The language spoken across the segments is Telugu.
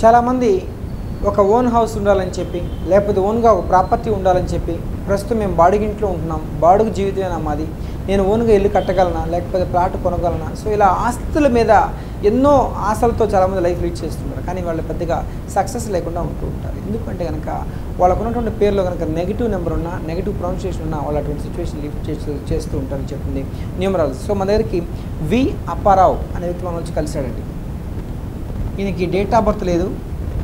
చాలామంది ఒక ఓన్ హౌస్ ఉండాలని చెప్పి లేకపోతే ఓన్గా ఒక ప్రాపర్టీ ఉండాలని చెప్పి ప్రస్తుతం మేము బాడుగింట్లో ఉంటున్నాం బాడుగు జీవితమేనా మాది నేను ఓన్గా ఇల్లు కట్టగలనా లేకపోతే ప్లాట్ కొనగలనా సో ఇలా ఆస్తుల మీద ఎన్నో ఆశలతో చాలామంది లైఫ్ లీడ్ చేస్తుంటారు కానీ వాళ్ళు పెద్దగా సక్సెస్ లేకుండా ఉంటూ ఉంటారు ఎందుకంటే కనుక వాళ్ళకు ఉన్నటువంటి పేరులో కనుక నెగిటివ్ నెంబర్ ఉన్నా నెగిటివ్ ప్రొనౌన్సియేషన్ ఉన్నా వాళ్ళు అటువంటి సిచ్యువేషన్ లీడ్ చేస్తూ చేస్తూ ఉంటారని చెప్తుంది న్యూమరాలజీ సో మన దగ్గరికి వి అప్పారావు అనే వ్యక్తి మన వచ్చి కలిశాడండి ఈయనకి డేట్ ఆఫ్ బర్త్ లేదు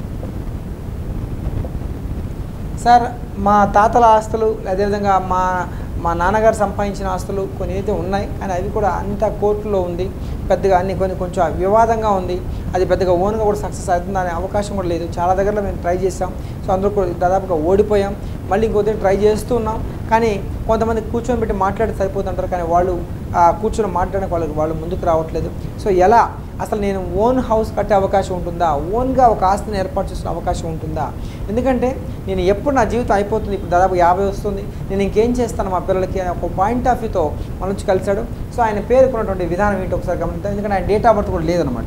సార్ మా తాతల ఆస్తులు అదేవిధంగా మా మా నాన్నగారు సంపాదించిన ఆస్తులు కొన్ని అయితే ఉన్నాయి కానీ అవి కూడా అంత కోర్టులో ఉంది పెద్దగా అన్ని కొన్ని కొంచెం వివాదంగా ఉంది అది పెద్దగా ఓన్గా కూడా సక్సెస్ అవుతుందనే అవకాశం కూడా లేదు చాలా దగ్గరలో మేము ట్రై చేసాం సో అందులో కూడా దాదాపుగా ఓడిపోయాం మళ్ళీ ఇంకొద్ది ట్రై చేస్తూ ఉన్నాం కానీ కొంతమంది కూర్చొని పెట్టి మాట్లాడి సరిపోతుంటారు కానీ వాళ్ళు ఆ, కూర్చొని మాట్లాడడానికి వాళ్ళకి వాళ్ళు ముందుకు రావట్లేదు సో ఎలా అసలు నేను ఓన్ హౌస్ కట్టే అవకాశం ఉంటుందా ఓన్గా ఒక ఆస్తిని ఏర్పాటు చేసిన అవకాశం ఉంటుందా ఎందుకంటే నేను ఎప్పుడు నా జీవితం అయిపోతుంది ఇప్పుడు దాదాపు యాభై వస్తుంది నేను ఇంకేం చేస్తాను మా పిల్లలకి అనే ఒక పాయింట్ ఆఫ్ వ్యూతో మన నుంచి కలిశాడు సో ఆయన పేరుకున్నటువంటి విధానం ఏంటో ఒకసారి గమనిద్దాం ఎందుకంటే ఆయన డేట్ ఆఫ్ బర్త్ కూడా లేదనమాట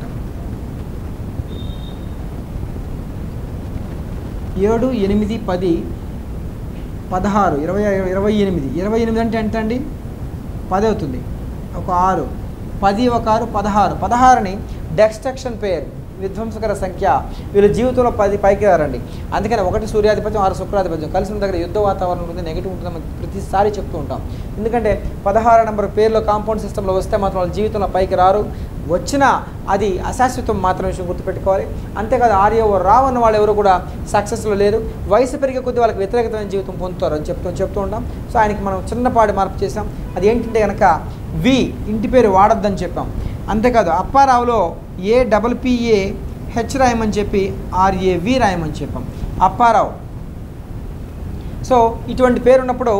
ఏడు ఎనిమిది పది పదహారు ఇరవై ఇరవై ఎనిమిది ఇరవై ఎనిమిది అంటే ఎంత అండి పది అవుతుంది ఒక ఆరు పది ఒక ఆరు పదహారు పదహారుని డెక్స్ట్రక్షన్ పేర్ విధ్వంసకర సంఖ్య వీళ్ళ జీవితంలో పది పైకి రారండి అందుకని ఒకటి సూర్యాధిపత్యం ఆరు శుక్రాధిపత్యం కలిసిన దగ్గర యుద్ధ వాతావరణం ఉంటుంది నెగిటివ్ ఉంటుందని మనం ప్రతిసారి చెప్తూ ఉంటాం ఎందుకంటే పదహారు నెంబర్ పేర్లో కాంపౌండ్ సిస్టంలో వస్తే మాత్రం వాళ్ళ జీవితంలో పైకి రారు వచ్చినా అది అశాశ్వతం మాత్రం విషయం గుర్తుపెట్టుకోవాలి అంతేకాదు ఆర్యో రావు అన్న వాళ్ళు ఎవరు కూడా సక్సెస్లో లేరు వయసు పెరిగే కొద్దీ వాళ్ళకి వ్యతిరేకతమైన జీవితం పొందుతారు అని చెప్తూ చెప్తూ ఉంటాం సో ఆయనకి మనం చిన్నపాటి మార్పు చేసాం అది ఏంటంటే కనుక వి ఇంటి పేరు వాడొద్దని చెప్పాం అంతేకాదు అప్పారావులో ఏ డబల్ పిఏ హెచ్ రాయమని చెప్పి ఆర్ఏవి రాయమని చెప్పాం అప్పారావు సో ఇటువంటి పేరు ఉన్నప్పుడు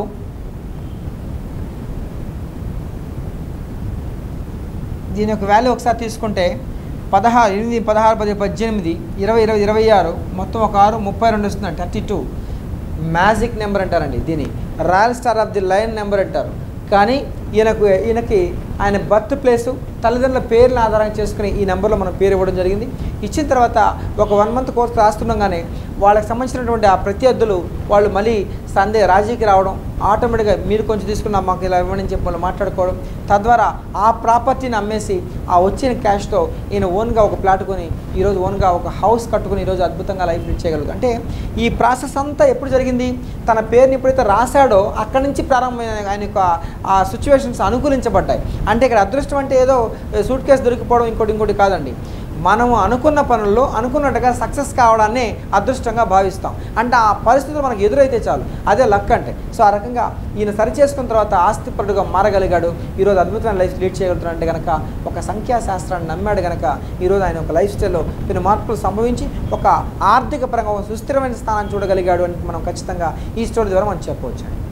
దీని యొక్క వాల్యూ ఒకసారి తీసుకుంటే పదహారు ఎనిమిది పదహారు పది పద్దెనిమిది ఇరవై ఇరవై ఇరవై ఆరు మొత్తం ఒక ఆరు ముప్పై రెండు వస్తుంది థర్టీ టూ మ్యాజిక్ నెంబర్ అంటారండి దీన్ని royal star of the lion number అంటారు కానీ ఈయనకు ఈయనకి ఆయన బర్త్ ప్లేసు తల్లిదండ్రుల పేర్లను ఆధారంగా చేసుకుని ఈ నెంబర్లో మనం పేరు ఇవ్వడం జరిగింది ఇచ్చిన తర్వాత ఒక వన్ మంత్ కోర్స్ రాస్తుండగానే వాళ్ళకి సంబంధించినటువంటి ఆ ప్రత్యర్థులు వాళ్ళు మళ్ళీ సందే రాజీకి రావడం ఆటోమేటిక్గా మీరు కొంచెం తీసుకున్న మాకు ఇలా ఇవ్వండి అని చెప్పి వాళ్ళు మాట్లాడుకోవడం తద్వారా ఆ ప్రాపర్టీని అమ్మేసి ఆ వచ్చిన క్యాష్తో ఈయన ఓన్గా ఒక ప్లాట్ కొని ఈరోజు ఓన్గా ఒక హౌస్ కట్టుకుని ఈరోజు అద్భుతంగా లైఫ్ లీడ్ చేయగలరు అంటే ఈ ప్రాసెస్ అంతా ఎప్పుడు జరిగింది తన పేరుని ఎప్పుడైతే రాశాడో అక్కడి నుంచి ప్రారంభమైన ఆయన యొక్క ఆ సిచ్యువేషన్స్ అనుకూలించబడ్డాయి అంటే ఇక్కడ అదృష్టం అంటే ఏదో సూట్ కేసు దొరికిపోవడం ఇంకోటి ఇంకోటి కాదండి మనము అనుకున్న పనుల్లో అనుకున్నట్టుగా సక్సెస్ కావడాన్ని అదృష్టంగా భావిస్తాం అంటే ఆ పరిస్థితులు మనకు ఎదురైతే చాలు అదే లక్ అంటే సో ఆ రకంగా ఈయన సరి చేసుకున్న తర్వాత ఆస్తిపరుడుగా మారగలిగాడు ఈరోజు అద్భుతమైన లైఫ్ లీడ్ చేయగలుగుతున్నాడు అంటే కనుక ఒక సంఖ్యాశాస్త్రాన్ని నమ్మాడు కనుక ఈరోజు ఆయన ఒక లైఫ్ స్టైల్లో కొన్ని మార్పులు సంభవించి ఒక ఆర్థిక పరంగా ఒక సుస్థిరమైన స్థానాన్ని చూడగలిగాడు అని మనం ఖచ్చితంగా ఈ స్టోరీ ద్వారా మనం చెప్పవచ్చు